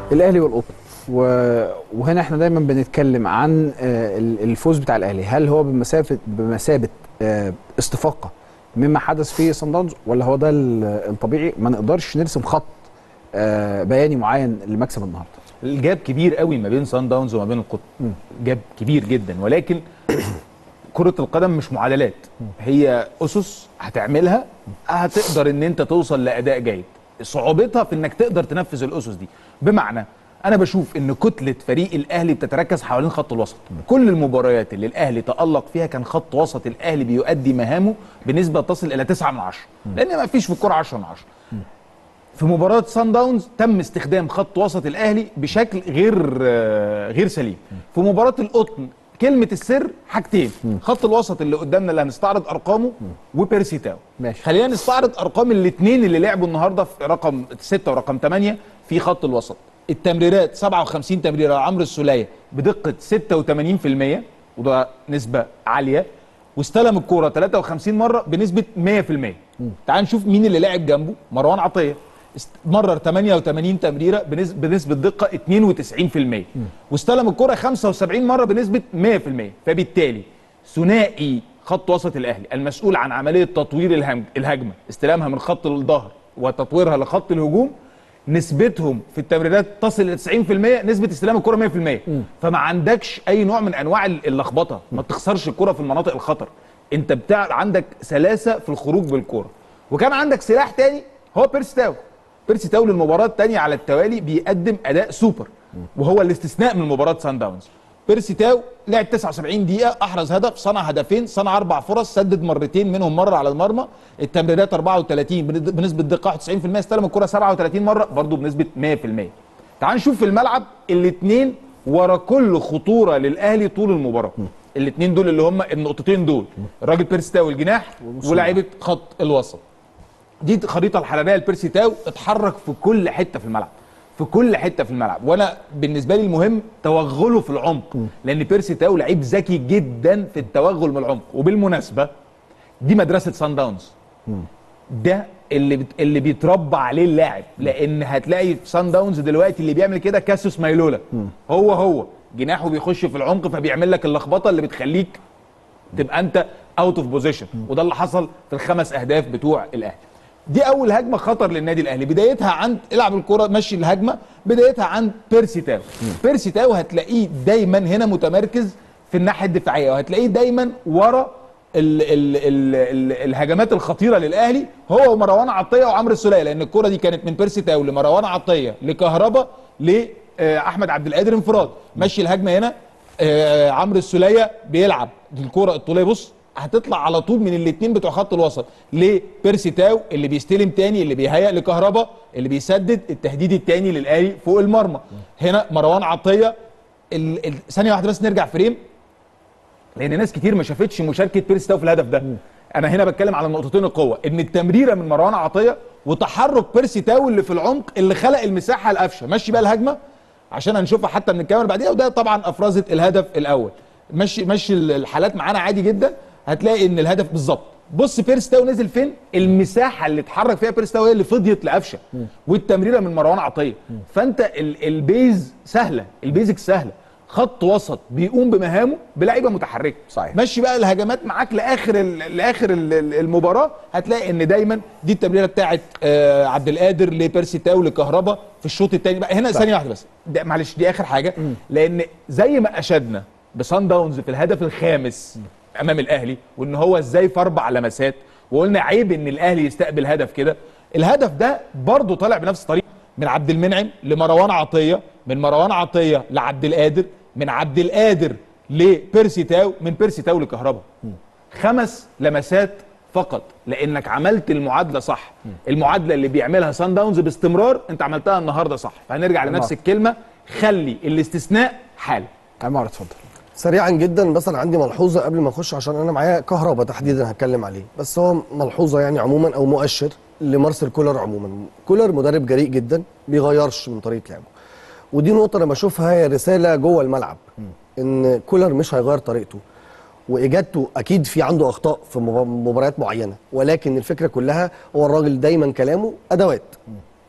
الاهلي والقطن و... وهنا احنا دايما بنتكلم عن آه، ال- الفوز بتاع الاهلي هل هو بمسافه بمثابه آه، استفاقه مما حدث في صن داونز ولا هو ده ال- الطبيعي ما نقدرش نرسم خط آه، بياني معين لمكسب النهارده الجاب كبير قوي ما بين سان داونز وما بين القطن جاب كبير جدا ولكن كرة القدم مش معادلات هي أسس هتعملها هتقدر إن أنت توصل لأداء جيد صعوبتها في إنك تقدر تنفذ الأسس دي بمعنى أنا بشوف إن كتلة فريق الأهلي بتتركز حوالين خط الوسط كل المباريات اللي الأهلي تألق فيها كان خط وسط الأهلي بيؤدي مهامه بنسبة تصل إلى 9 من 10 لأن ما فيش في الكرة 10 من 10 في مباراة سان داونز تم استخدام خط وسط الاهلي بشكل غير آه، غير سليم في مباراة القطن كلمة السر حاجتين خط الوسط اللي قدامنا اللي هنستعرض ارقامه وبيرسي تاو ماشي. خلينا نستعرض ارقام الاثنين اللي لعبوا النهارده في رقم 6 ورقم 8 في خط الوسط التمريرات 57 تمريره لعمرو السوليه بدقه 86% وده نسبه عاليه واستلم الكوره 53 مره بنسبه 100% تعال نشوف مين اللي لعب جنبه مروان عطيه است- مرر 88 تمريره بنسبه بنسبه دقه 92% واستلم الكره 75 مره بنسبه 100% فبالتالي ثنائي خط وسط الاهلي المسؤول عن عمليه تطوير الهم- الهجمه استلامها من خط الظهر وتطويرها لخط الهجوم نسبتهم في التمريرات تصل ل 90% نسبه استلام الكره 100% فما عندكش اي نوع من انواع اللخبطه ما تخسرش الكره في المناطق الخطر انت بتاع عندك سلاسه في الخروج بالكره وكان عندك سلاح تاني هو بيرسي تاو بيرسي تاو للمباراه الثانيه على التوالي بيقدم اداء سوبر وهو الاستثناء من مباراه سان داونز بيرسي تاو لعب 79 دقيقة أحرز هدف صنع هدفين صنع أربع فرص سدد مرتين منهم مرة على المرمى التمريرات 34 بن- بنسبة دقة 91% استلم الكرة 37 مرة برضه بنسبة 100% تعال نشوف في الملعب الاثنين ورا كل خطورة للأهلي طول المباراة الاثنين دول اللي هم النقطتين دول الراجل بيرسي تاو الجناح ولاعيبة خط الوسط دي الخريطه الحراريه لبيرسي تاو اتحرك في كل حته في الملعب في كل حته في الملعب وانا بالنسبه لي المهم توغله في العمق لان بيرسي تاو لعيب ذكي جدا في التوغل من العمق وبالمناسبه دي مدرسه سان داونز ده اللي بت... اللي بيتربى عليه اللاعب لان هتلاقي في سان داونز دلوقتي اللي بيعمل كده كاسوس مايلولا هو هو جناحه بيخش في العمق فبيعمل لك اللخبطه اللي بتخليك تبقى انت اوت اوف بوزيشن وده اللي حصل في الخمس اهداف بتوع الاهلي دي اول هجمه خطر للنادي الاهلي بدايتها عند العب الكره مشي الهجمه بدايتها عند بيرسي تاو بيرسي تاو هتلاقيه دايما هنا متمركز في الناحيه الدفاعيه وهتلاقيه دايما ورا ال ال ال ال الهجمات الخطيره للاهلي هو ومروان عطيه وعمرو السوليه لان الكره دي كانت من بيرسي تاو لمروان عطيه لكهربا لاحمد عبد القادر انفراد مشي الهجمه هنا آه، عمرو السوليه بيلعب الكره الطوليه بص هتطلع على طول من الاثنين بتوع خط الوسط لبيرسي تاو اللي بيستلم تاني اللي بيهيئ لكهربا اللي بيسدد التهديد التاني للاهلي فوق المرمى هنا مروان عطيه ال- ال- ثانيه واحده بس نرجع فريم لان ناس كتير ما شافتش مشاركه بيرسي تاو في الهدف ده انا هنا بتكلم على نقطتين القوه ان التمريره من مروان عطيه وتحرك بيرسي تاو اللي في العمق اللي خلق المساحه لقفشه مشي بقى الهجمه عشان هنشوفها حتى من الكاميرا بعديها وده طبعا افرزت الهدف الاول مشي مشي الحالات معانا عادي جدا هتلاقي ان الهدف بالظبط بص بيرسي تاو نزل فين المساحه اللي اتحرك فيها بيرسي تاو هي اللي فضيت لقفشه والتمريره من مروان عطيه فانت ال- البيز سهله البيزك سهله خط وسط بيقوم بمهامه بلعيبه متحركه صحيح. مشي بقى الهجمات معاك لاخر ال- لاخر ال- ال- المباراه هتلاقي ان دايما دي التمريره بتاعت آه عبد القادر لبيرسي تاو لكهربا في الشوط الثاني بقى هنا ثانيه واحده بس ده معلش دي اخر حاجه لان زي ما اشدنا بسان داونز في الهدف الخامس امام الاهلي وان هو ازاي في اربع لمسات وقلنا عيب ان الاهلي يستقبل هدف كده الهدف ده برضه طالع بنفس الطريقه من عبد المنعم لمروان عطيه من مروان عطيه لعبد القادر من عبد القادر لبيرسي تاو من بيرسي تاو لكهربا خمس لمسات فقط لانك عملت المعادله صح المعادله اللي بيعملها سان داونز باستمرار انت عملتها النهارده صح فهنرجع لنفس الكلمه خلي الاستثناء حال عمار اتفضل سريعا جدا بس انا عندي ملحوظه قبل ما اخش عشان انا معايا كهربا تحديدا هتكلم عليه بس هو ملحوظه يعني عموما او مؤشر لمارسيل كولر عموما كولر مدرب جريء جدا بيغيرش من طريقه لعبه ودي نقطه انا بشوفها هي رساله جوه الملعب ان كولر مش هيغير طريقته واجادته اكيد في عنده اخطاء في مب- مباريات معينه ولكن الفكره كلها هو الراجل دايما كلامه ادوات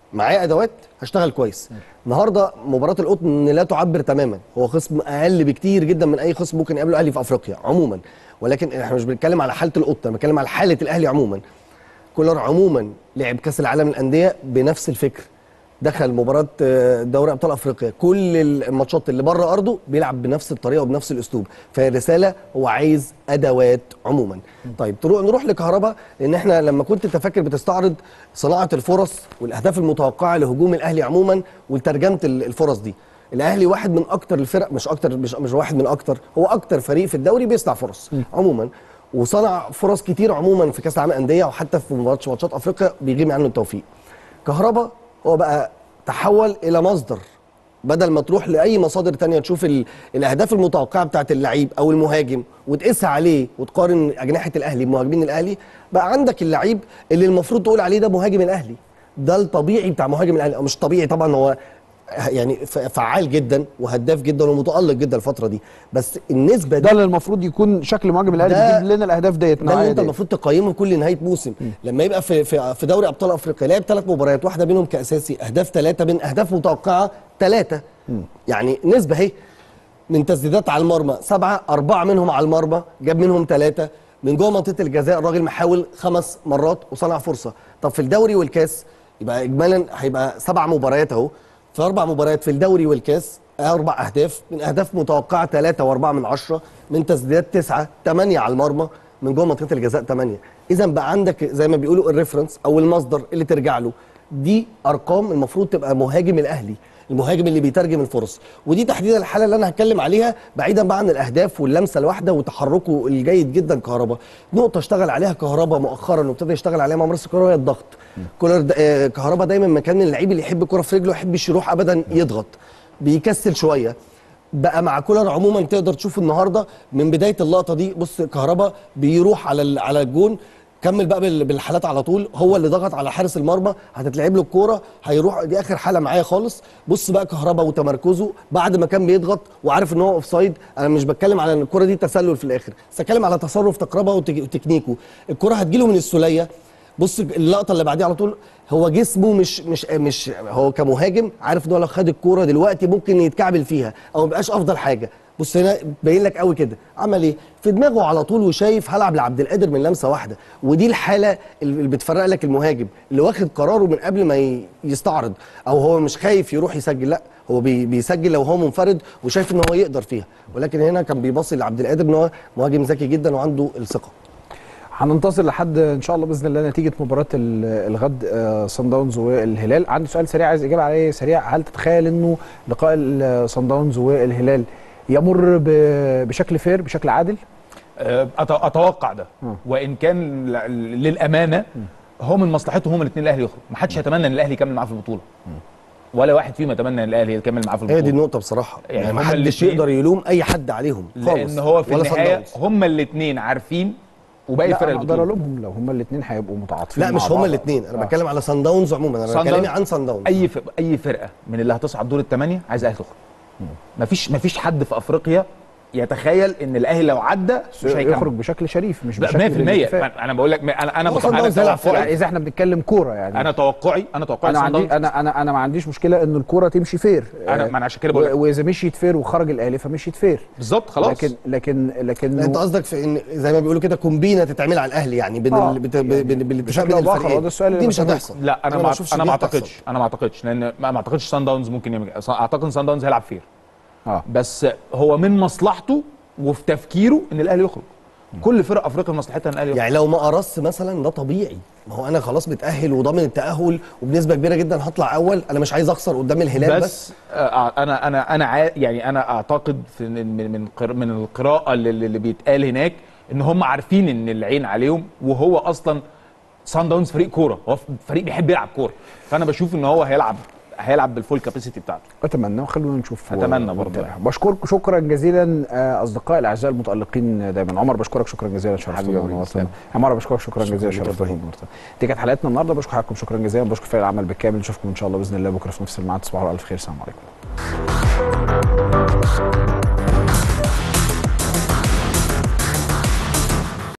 معايا ادوات هشتغل كويس النهارده مباراه القطن لا تعبر تماما هو خصم اقل بكتير جدا من اي خصم ممكن يقابله الاهلي في افريقيا عموما ولكن احنا مش بنتكلم على حاله القطن بنتكلم على حاله الاهلي عموما كولر عموما لعب كاس العالم للانديه بنفس الفكر دخل مباراه آه، دوري ابطال افريقيا كل الماتشات اللي بره ارضه بيلعب بنفس الطريقه وبنفس الاسلوب فهي الرساله هو عايز ادوات عموما طيب تروح نروح لكهربا لان احنا لما كنت تفكر بتستعرض صناعه الفرص والاهداف المتوقعه لهجوم الاهلي عموما وترجمه ال- الفرص دي الاهلي واحد من اكتر الفرق مش اكتر مش, مش واحد من اكتر هو اكتر فريق في الدوري بيصنع فرص عموما وصنع فرص كتير عموما في كاس العالم انديه وحتى في ماتش- ماتشات افريقيا بيغيب عنه التوفيق كهربا هو بقى تحول الى مصدر بدل ما تروح لاي مصادر تانية تشوف ال... الاهداف المتوقعه بتاعت اللعيب او المهاجم وتقيسها عليه وتقارن اجنحه الاهلي بمهاجمين الاهلي بقى عندك اللعيب اللي المفروض تقول عليه ده مهاجم الاهلي ده الطبيعي بتاع مهاجم الاهلي أو مش طبيعي طبعا هو يعني ف- فعال جدا وهداف جدا ومتالق جدا الفتره دي بس النسبه دي ده اللي المفروض يكون شكل مهاجم الاهلي ده- بيجيب لنا الاهداف ديت ده اللي نوعية انت ديت. المفروض تقيمه كل نهايه موسم لما يبقى في في في دوري ابطال افريقيا لعب ثلاث مباريات واحده منهم كاساسي اهداف ثلاثه من اهداف متوقعه ثلاثه يعني نسبه اهي من تسديدات على المرمى سبعه اربعه منهم على المرمى جاب منهم ثلاثه من جوه منطقه الجزاء الراجل محاول خمس مرات وصنع فرصه طب في الدوري والكاس يبقى اجمالا هيبقى سبع مباريات اهو في اربع مباريات في الدوري والكاس اربع اهداف من اهداف متوقعه ثلاثه واربعه من عشره من تسديدات تسعه ثمانيه على المرمى من جوه منطقه الجزاء ثمانيه اذا بقى عندك زي ما بيقولوا الريفرنس او المصدر اللي ترجع له دي ارقام المفروض تبقى مهاجم الاهلي المهاجم اللي بيترجم الفرص ودي تحديدا الحاله اللي انا هتكلم عليها بعيدا بقى عن الاهداف واللمسه الواحده وتحركه الجيد جدا كهربا نقطه اشتغل عليها كهربا مؤخرا وابتدى يشتغل عليها مع مارس كولر هي الضغط كولر دا- آه، كهربا دايما ما كان من اللعيب اللي يحب الكره في رجله ما يحبش يروح ابدا يضغط بيكسل شويه بقى مع كولر عموما تقدر تشوف النهارده من بدايه اللقطه دي بص كهربا بيروح على ال- على الجون كمل بقى بال- بالحالات على طول هو اللي ضغط على حارس المرمى هتتلعب له الكوره هيروح دي اخر حاله معايا خالص بص بقى كهربا وتمركزه بعد ما كان بيضغط وعارف ان هو اوف سايد انا مش بتكلم على ان الكوره دي تسلل في الاخر بس بتكلم على تصرف تقربها وتك- وتكنيكه الكوره هتجيله من السوليه بص اللقطه اللي بعديها على طول هو جسمه مش مش مش هو كمهاجم عارف ان هو لو خد الكوره دلوقتي ممكن يتكعبل فيها او ما يبقاش افضل حاجه بص هنا باين لك قوي كده عمل ايه في دماغه على طول وشايف هلعب لعبد القادر من لمسه واحده ودي الحاله اللي بتفرق لك المهاجم اللي واخد قراره من قبل ما ي- يستعرض او هو مش خايف يروح يسجل لا هو بي بيسجل لو هو منفرد وشايف ان هو يقدر فيها ولكن هنا كان بيبصي لعبد القادر ان هو مهاجم ذكي جدا وعنده الثقه هننتظر لحد ان شاء الله باذن الله نتيجه مباراه ال- الغد آه، صن داونز والهلال عندي سؤال سريع عايز اجابه عليه سريع هل تتخيل انه لقاء ال- صن داونز والهلال يمر ب- بشكل فير بشكل عادل أه، أت- اتوقع ده وان كان ل- للامانه هو من مصلحتهم هم الاثنين الاهلي يخرج ما حدش يتمنى ان الاهلي يكمل معاه في البطوله ولا واحد فيهم يتمنى ان الاهلي يكمل معاه في هي دي البطوله النقطه بصراحه يعني يعني هما محدش الاتنين- يقدر يلوم اي حد عليهم خالص لان هو في ولا صن النهايه داونز. هم الاثنين عارفين وباقي لا الفرق انا اقدر البطوله الومهم لو هما الاثنين هيبقوا متعاطفين لا مع مش بعض. هما الاثنين انا آه. بتكلم على صن داونز عموما انا صن بكلمي داونز- عن صن داونز اي ف... اي فرقه من اللي هتصعد دور الثمانيه عايز الاهلي تخرج مفيش مفيش حد في افريقيا يتخيل ان الاهلي لو عدى مش يخرج هيكمل بشكل شريف مش لا، بشكل 100% الاتفاق. انا بقول لك انا انا هو صن متوقع- داونز انا هيلعب توقعي يعني اذا احنا بنتكلم كوره يعني انا توقعي انا توقعي انا صن عندي داونز- انا انا انا ما عنديش مشكله ان الكوره تمشي فير انا آه، ما انا عشان كده بقول لك و- واذا مشيت فير وخرج الاهلي فمشيت فير بالظبط خلاص لكن لكن لكن لا انت قصدك في ان زي ما بيقولوا كده كومبينه تتعمل على الاهلي يعني بين آه، ال... بت... ب- بين- بالاتفاق بشكل بين أو بآخر، هو الفريقين ده السؤال اللي دي مش بسأله. هتحصل لا انا ما بشوفش انا دي ما هتحصل. اعتقدش انا ما اعتقدش لان ما ما اعتقدش سان داونز ممكن يعمل اعتقد سان داونز هيلعب فير اه بس هو من مصلحته وفي تفكيره ان الاهلي يخرج كل فرق افريقيا مصلحتها ان الاهلي يخرج يعني لو ما قرص مثلا ده طبيعي ما هو انا خلاص متاهل وضامن التاهل وبنسبه كبيره جدا هطلع اول انا مش عايز اخسر قدام الهلال بس, بس آه، انا انا انا عا- يعني انا اعتقد في من من قر- من القراءه اللي, اللي بيتقال هناك ان هم عارفين ان العين عليهم وهو اصلا سان داونز فريق كوره هو فريق بيحب يلعب كوره فانا بشوف ان هو هيلعب هيلعب بالفول كاباسيتي بتاعته اتمنى وخلونا نشوف أتمنى برضه. ونتابع. بشكرك شكرا جزيلا آه، اصدقائي الاعزاء المتالقين دايما عمر بشكرك شكرا جزيلا شرفتنا حبيبي يا ونورتنا إسلام. عمر بشكرك شكرا جزيلا لك يا شرفتنا إبراهيم. ونورتنا دي كانت حلقتنا النهارده بشكر حضراتكم شكرا جزيلا بشكر فريق العمل بالكامل نشوفكم ان شاء الله باذن الله بكره في نفس الميعاد تصبحوا على الف خير السلام عليكم